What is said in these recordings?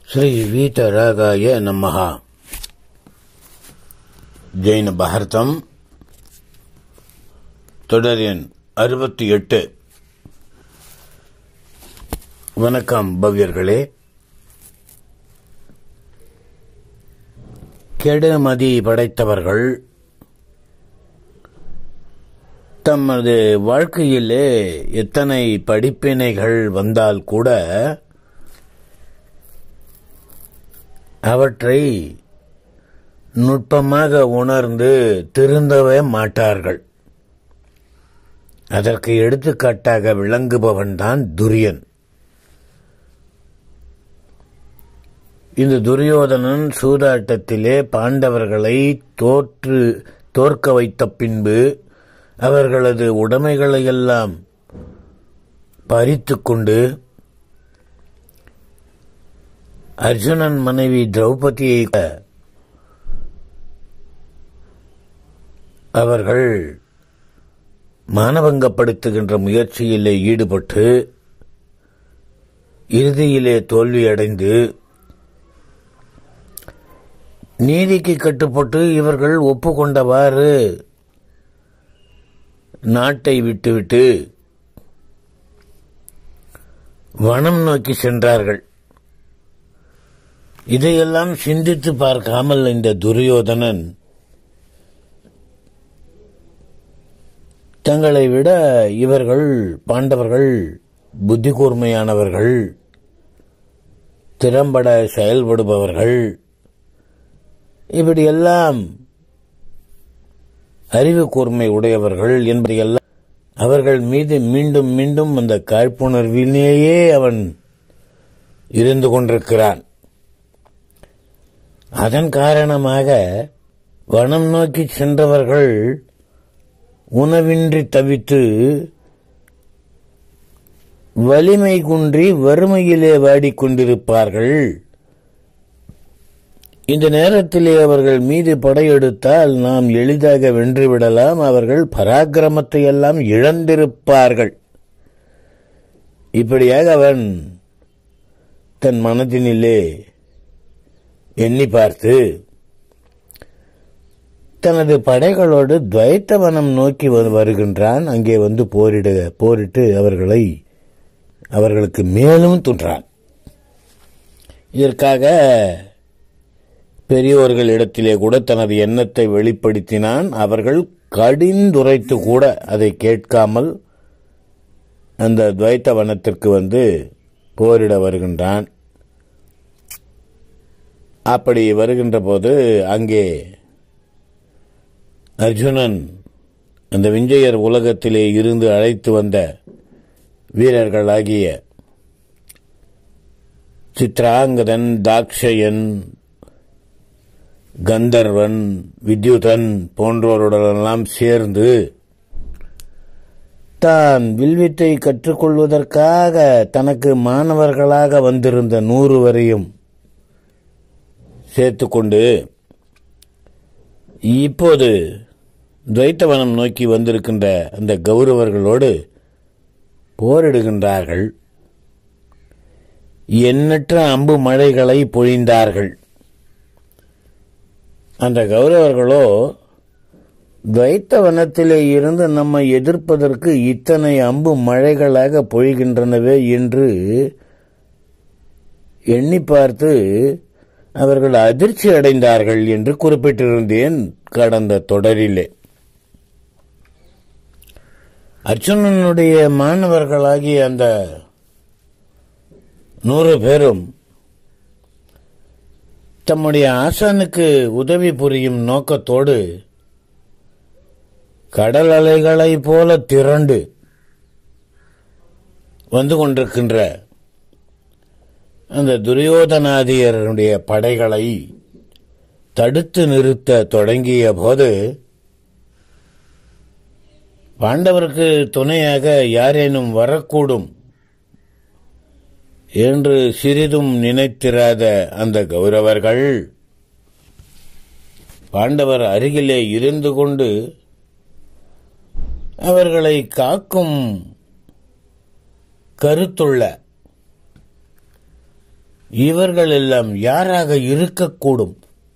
ಶ್ರೀ ವೀತರಾಗಾಯ ನಮಃ ஜெயின பாரதம் தொடர் எண் அறுபத்தி எட்டு வணக்கம் பவ்யர்களே கெடுமதி படைத்தவர்கள் தமது வாழ்க்கையிலே எத்தனை படிப்பினைகள் வந்தால் கூட அவற்றை நுட்பமாக உணர்ந்து திருந்தவே மாட்டார்கள் அதற்கு எடுத்துக்காட்டாக விளங்குபவன்தான் துரியன் இந்த துரியோதனன் சூதாட்டத்திலே பாண்டவர்களை தோற்று தோற்க வைத்த பின்பு அவர்களது உடைமைகளையெல்லாம் பறித்து கொண்டு அர்ஜுனன் மனைவி திரௌபதியை அவர்கள் மானபங்கப்படுத்துகின்ற முயற்சியிலே ஈடுபட்டு இறுதியிலே தோல்வியடைந்து நீதிக்கு கட்டுப்பட்டு இவர்கள் ஒப்புக்கொண்டவாறு நாட்டை விட்டுவிட்டு வனம் நோக்கி சென்றார்கள் இதையெல்லாம் சிந்தித்து பார்க்காமல் இந்த துரியோதனன் தங்களை விட இவர்கள் பாண்டவர்கள் புத்தி கூர்மையானவர்கள் திறம்பட செயல்படுபவர்கள் இப்படியெல்லாம் அறிவு கூர்மை உடையவர்கள் என்பதையெல்லாம் அவர்கள் மீது மீண்டும் மீண்டும் அந்த காழ்ப்புணர்விலேயே அவன் இருந்து கொண்டிருக்கிறான் அதன் காரணமாக வனம் நோக்கி சென்றவர்கள் உணவின்றி தவித்து வலிமை குன்றி வறுமையிலே வாடிக்கொண்டிருப்பார்கள் இந்த நேரத்திலே அவர்கள் மீது படையெடுத்தால் நாம் எளிதாக வென்றுவிடலாம் அவர்கள் பராக்கிரமத்தை எல்லாம் இழந்திருப்பார்கள் இப்படியாக அவன் தன் மனதினிலே எண்ணி பார்த்து தனது படைகளோடு துவைத்தவனம் நோக்கி வருகின்றான் அங்கே வந்து போரிட போரிட்டு அவர்களை அவர்களுக்கு மேலும் துன்றான் இதற்காக பெரியோர்கள் இடத்திலே கூட தனது எண்ணத்தை வெளிப்படுத்தினான் அவர்கள் கடிந்துரைத்து கூட அதை கேட்காமல் அந்த துவைத்த வனத்திற்கு வந்து போரிட வருகின்றான் அப்படி வருகின்ற போது அங்கே அர்ஜுனன் அந்த விஞ்சையர் உலகத்திலே இருந்து அழைத்து வந்த வீரர்களாகிய சித்ராங்கதன் தாக்ஷயன் கந்தர்வன் வித்யுதன் போன்றோருடனெல்லாம் சேர்ந்து தான் வில்வித்தை கற்றுக்கொள்வதற்காக தனக்கு மாணவர்களாக வந்திருந்த நூறு வரையும் சேர்த்துக்கொண்டு இப்போது துவைத்தவனம் நோக்கி வந்திருக்கின்ற அந்த கௌரவர்களோடு போரிடுகின்றார்கள் எண்ணற்ற அம்பு மழைகளை பொழிந்தார்கள் அந்த கௌரவர்களோ துவைத்தவனத்திலே இருந்து நம்மை எதிர்ப்பதற்கு இத்தனை அம்பு மழைகளாக பொழிகின்றனவே என்று எண்ணி பார்த்து அவர்கள் அதிர்ச்சி அடைந்தார்கள் என்று குறிப்பிட்டிருந்தேன் கடந்த தொடரிலே அர்ஜுனனுடைய மாணவர்களாகிய அந்த நூறு பேரும் தம்முடைய ஆசானுக்கு உதவி புரியும் நோக்கத்தோடு கடல் அலைகளைப் போல திரண்டு வந்து கொண்டிருக்கின்ற அந்த துரியோதனாதியருடைய படைகளை தடுத்து நிறுத்த தொடங்கிய போது பாண்டவருக்கு துணையாக யாரேனும் வரக்கூடும் என்று சிறிதும் நினைத்திராத அந்த கௌரவர்கள் பாண்டவர் அருகிலே இருந்து கொண்டு அவர்களை காக்கும் கருத்துள்ள இவர்கள் எல்லாம் யாராக இருக்கக்கூடும்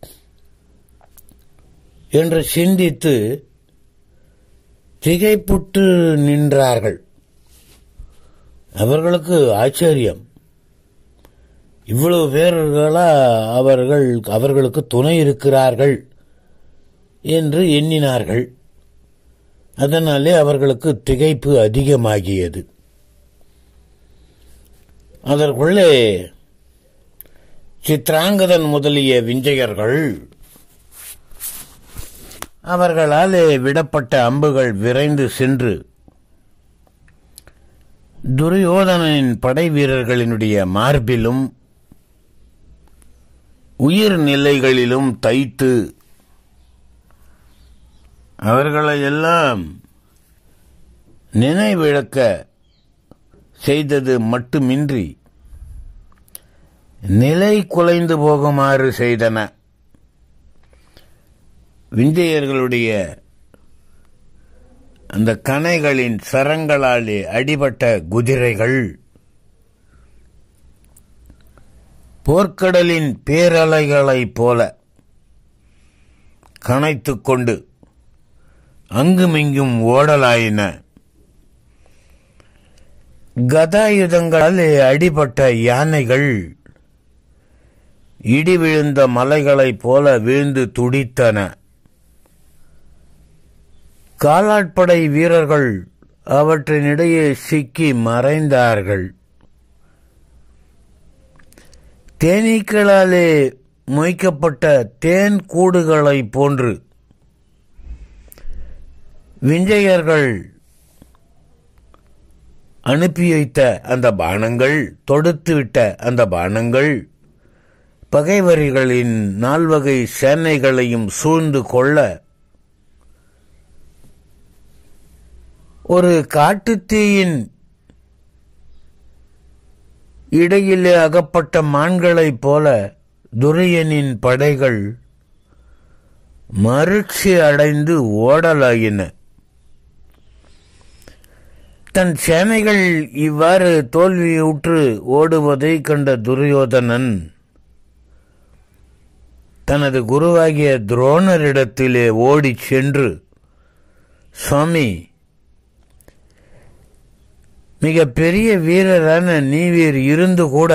என்று சிந்தித்து திகைப்புட்டு நின்றார்கள் அவர்களுக்கு ஆச்சரியம் இவ்வளவு பேர்களா அவர்கள் அவர்களுக்கு துணை இருக்கிறார்கள் என்று எண்ணினார்கள் அதனாலே அவர்களுக்கு திகைப்பு அதிகமாகியது அதற்குள்ளே சித்ராங்கதன் முதலிய விஞ்சையர்கள் அவர்களாலே விடப்பட்ட அம்புகள் விரைந்து சென்று துரியோதனின் படை வீரர்களினுடைய மார்பிலும் உயிர் நிலைகளிலும் தைத்து அவர்களை எல்லாம் நினைவிழக்க செய்தது மட்டுமின்றி நிலை குலைந்து போகுமாறு செய்தன விஞ்சையர்களுடைய அந்த கணைகளின் சரங்களாலே அடிபட்ட குதிரைகள் போர்க்கடலின் பேரலைகளைப் போல கனைத்துக் கொண்டு அங்குமிங்கும் ஓடலாயின கதாயுதங்களாலே அடிபட்ட யானைகள் இடி விழுந்த மலைகளைப் போல வீழ்ந்து துடித்தன காலாட்படை வீரர்கள் அவற்றினிடையே சிக்கி மறைந்தார்கள் தேனீக்களாலே மொய்க்கப்பட்ட தேன் கூடுகளைப் போன்று விஞ்சையர்கள் அனுப்பி வைத்த அந்த பானங்கள் தொடுத்துவிட்ட அந்த பானங்கள் பகைவரிகளின் நால்வகை சேனைகளையும் சூழ்ந்து கொள்ள ஒரு காட்டுத்தீயின் இடையிலே அகப்பட்ட மான்களைப் போல துரியனின் படைகள் மறுச்சி அடைந்து ஓடலாயின தன் சேனைகள் இவ்வாறு தோல்வியுற்று ஓடுவதை கண்ட துரியோதனன் தனது குருவாகிய துரோணரிடத்திலே ஓடிச் சென்று சுவாமி மிக பெரிய வீரரான நீவீர் இருந்து கூட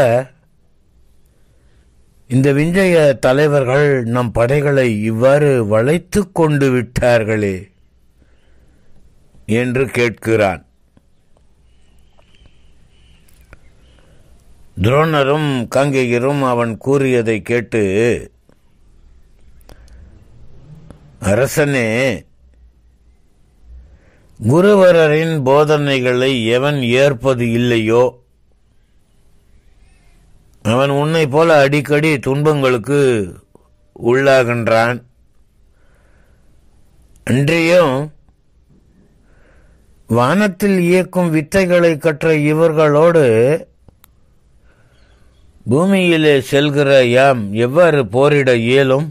இந்த விஞ்சய தலைவர்கள் நம் படைகளை இவ்வாறு வளைத்து கொண்டு விட்டார்களே என்று கேட்கிறான் துரோணரும் காங்கேயரும் அவன் கூறியதை கேட்டு அரசனே குருவரரின் போதனைகளை எவன் ஏற்பது இல்லையோ அவன் உன்னை போல அடிக்கடி துன்பங்களுக்கு உள்ளாகின்றான் அன்றியும் வானத்தில் இயக்கும் வித்தைகளை கற்ற இவர்களோடு பூமியிலே செல்கிற யாம் எவ்வாறு போரிட இயலும்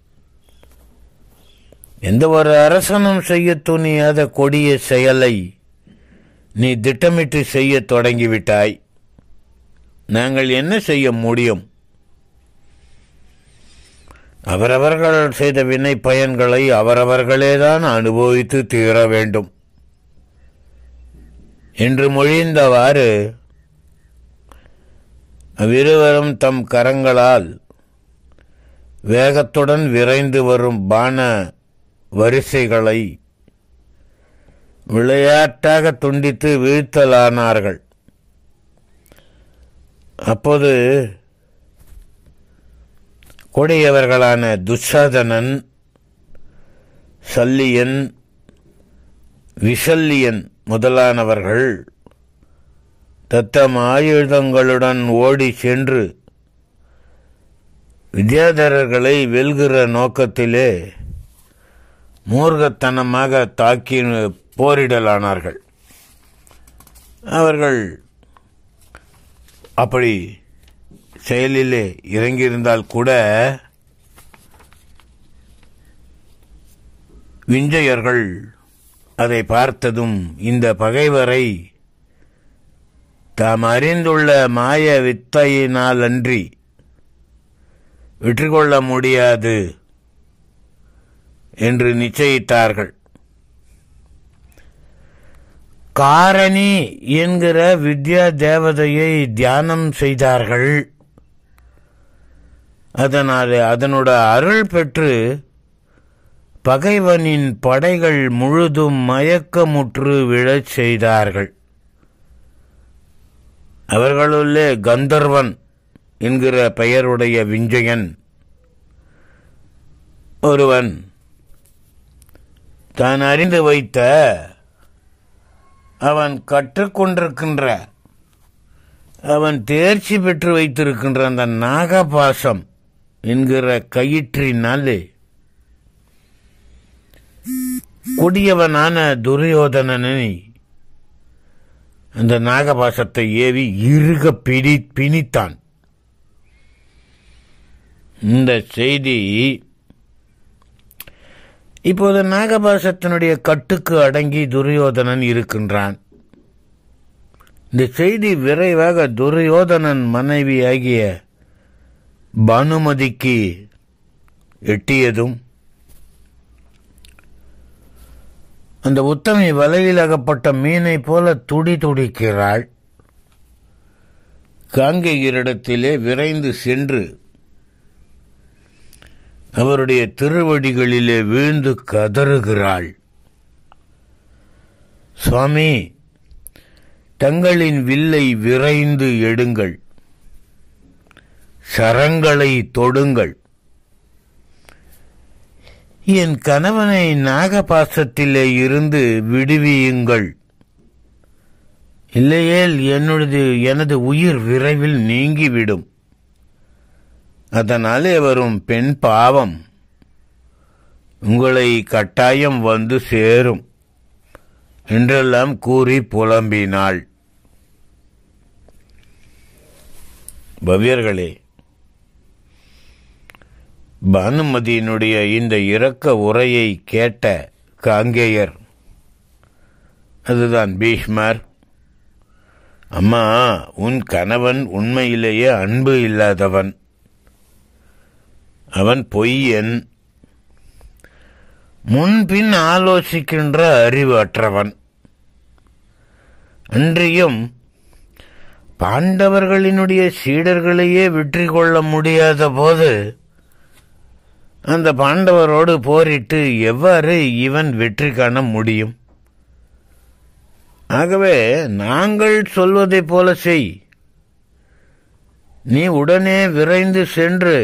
எந்த ஒரு அரசனும் செய்ய துணியாத கொடிய செயலை நீ திட்டமிட்டு செய்ய தொடங்கிவிட்டாய் நாங்கள் என்ன செய்ய முடியும் அவரவர்கள் செய்த வினை பயன்களை அவரவர்களேதான் அனுபவித்து தீர வேண்டும் என்று மொழிந்தவாறு அவ்விருவரும் தம் கரங்களால் வேகத்துடன் விரைந்து வரும் பான வரிசைகளை விளையாட்டாக துண்டித்து வீழ்த்தலானார்கள் அப்போது கொடியவர்களான துஷாதனன் சல்லியன் விஷல்லியன் முதலானவர்கள் தத்தம் ஆயுதங்களுடன் ஓடி சென்று வித்யாதரர்களை வெல்கிற நோக்கத்திலே மூர்க்கத்தனமாக தாக்கி போரிடலானார்கள் அவர்கள் அப்படி செயலிலே இறங்கியிருந்தால் கூட விஞ்சையர்கள் அதை பார்த்ததும் இந்த பகைவரை தாம் அறிந்துள்ள மாய வித்தையினால் அன்றி வெற்றி கொள்ள முடியாது என்று நிச்சயித்தார்கள் காரணி என்கிற வித்யா தேவதையை தியானம் செய்தார்கள் அதனாலே அதனோட அருள் பெற்று பகைவனின் படைகள் முழுதும் மயக்கமுற்று விழச் செய்தார்கள் அவர்களுள்ளே கந்தர்வன் என்கிற பெயருடைய விஞ்சயன் ஒருவன் தான் அறிந்து வைத்த அவன் கற்றுக்கொண்டிருக்கின்ற அவன் தேர்ச்சி பெற்று வைத்திருக்கின்ற அந்த நாகபாசம் என்கிற கயிற்றினாலே கொடியவனான துரியோதனனை அந்த நாகபாசத்தை ஏவி இறுக பிடி பிணித்தான் இந்த செய்தி இப்போது நாகபாசத்தினுடைய கட்டுக்கு அடங்கி துரியோதனன் இருக்கின்றான் இந்த செய்தி விரைவாக துரியோதனன் மனைவி ஆகிய பானுமதிக்கு எட்டியதும் அந்த உத்தமி வலையில் அகப்பட்ட மீனை போல துடி துடிக்கிறாள் காங்கேயரிடத்திலே விரைந்து சென்று அவருடைய திருவடிகளிலே வீழ்ந்து கதறுகிறாள் சுவாமி தங்களின் வில்லை விரைந்து எடுங்கள் சரங்களை தொடுங்கள் என் கணவனை நாகபாசத்திலே இருந்து விடுவியுங்கள் இல்லையேல் என்னுடைய எனது உயிர் விரைவில் நீங்கிவிடும் அதனாலே வரும் பெண் பாவம் உங்களை கட்டாயம் வந்து சேரும் என்றெல்லாம் கூறி புலம்பினாள் பவ்யர்களே பானுமதியினுடைய இந்த இரக்க உரையை கேட்ட காங்கேயர் அதுதான் பீஷ்மர் அம்மா உன் கணவன் உண்மையிலேயே அன்பு இல்லாதவன் அவன் பொய்யன் முன்பின் ஆலோசிக்கின்ற அறிவு அற்றவன் அன்றியும் பாண்டவர்களினுடைய சீடர்களையே வெற்றி கொள்ள முடியாத போது அந்த பாண்டவரோடு போரிட்டு எவ்வாறு இவன் வெற்றி காண முடியும் ஆகவே நாங்கள் சொல்வதைப் போல செய் நீ உடனே விரைந்து சென்று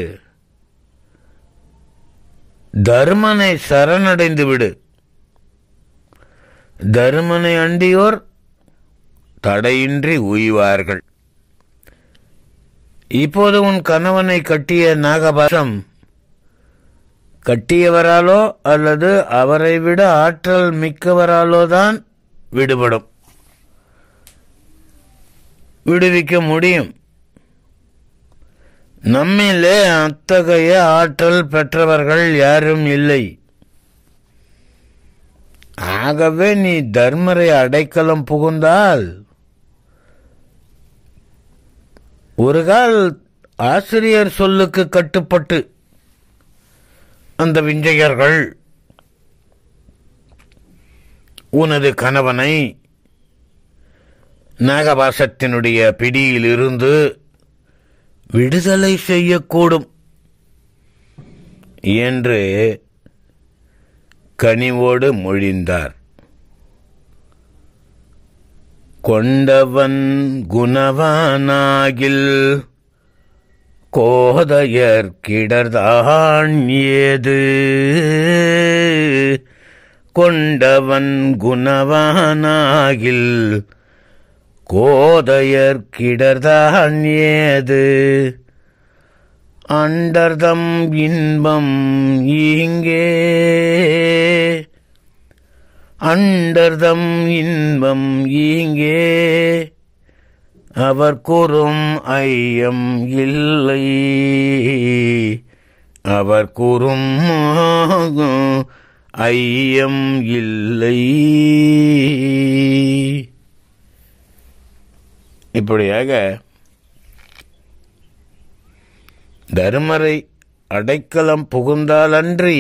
தர்மனை சரணடைந்து விடு தர்மனை அண்டியோர் தடையின்றி உய்வார்கள் இப்போது உன் கணவனை கட்டிய நாகபாசம் கட்டியவராலோ அல்லது அவரை விட ஆற்றல் மிக்கவராலோ தான் விடுபடும் விடுவிக்க முடியும் நம்மிலே அத்தகைய ஆற்றல் பெற்றவர்கள் யாரும் இல்லை ஆகவே நீ தர்மரை அடைக்கலம் புகுந்தால் ஒரு கால் ஆசிரியர் சொல்லுக்கு கட்டுப்பட்டு அந்த விஞ்சையர்கள் உனது கணவனை நாகபாசத்தினுடைய பிடியிலிருந்து விடுதலை செய்யக்கூடும் என்று கனிவோடு மொழிந்தார் கொண்டவன் குணவானாகில் கோதையர் கிடர்தான் ஏது கொண்டவன் குணவானாகில் கோதையர் கிடர்தான் ஏது அண்டர்தம் இன்பம் இங்கே அண்டர்தம் இன்பம் இங்கே அவர் கூறும் ஐயம் இல்லை அவர் கூறும் ஐயம் இல்லை இப்படியாக தருமரை அடைக்கலம் புகுந்தாலன்றி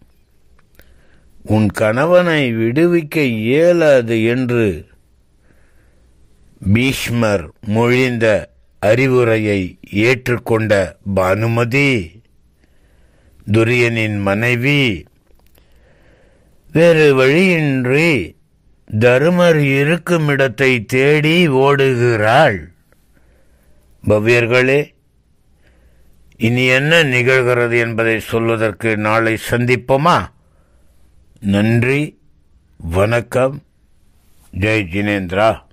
உன் கணவனை விடுவிக்க இயலாது என்று பீஷ்மர் மொழிந்த அறிவுரையை ஏற்றுக்கொண்ட பானுமதி துரியனின் மனைவி வேறு வழியின்றி தருமர் இருக்கும் இடத்தை தேடி ஓடுகிறாள் பவ்யர்களே இனி என்ன நிகழ்கிறது என்பதை சொல்வதற்கு நாளை சந்திப்போமா நன்றி வணக்கம் ஜெய் ஜினேந்திரா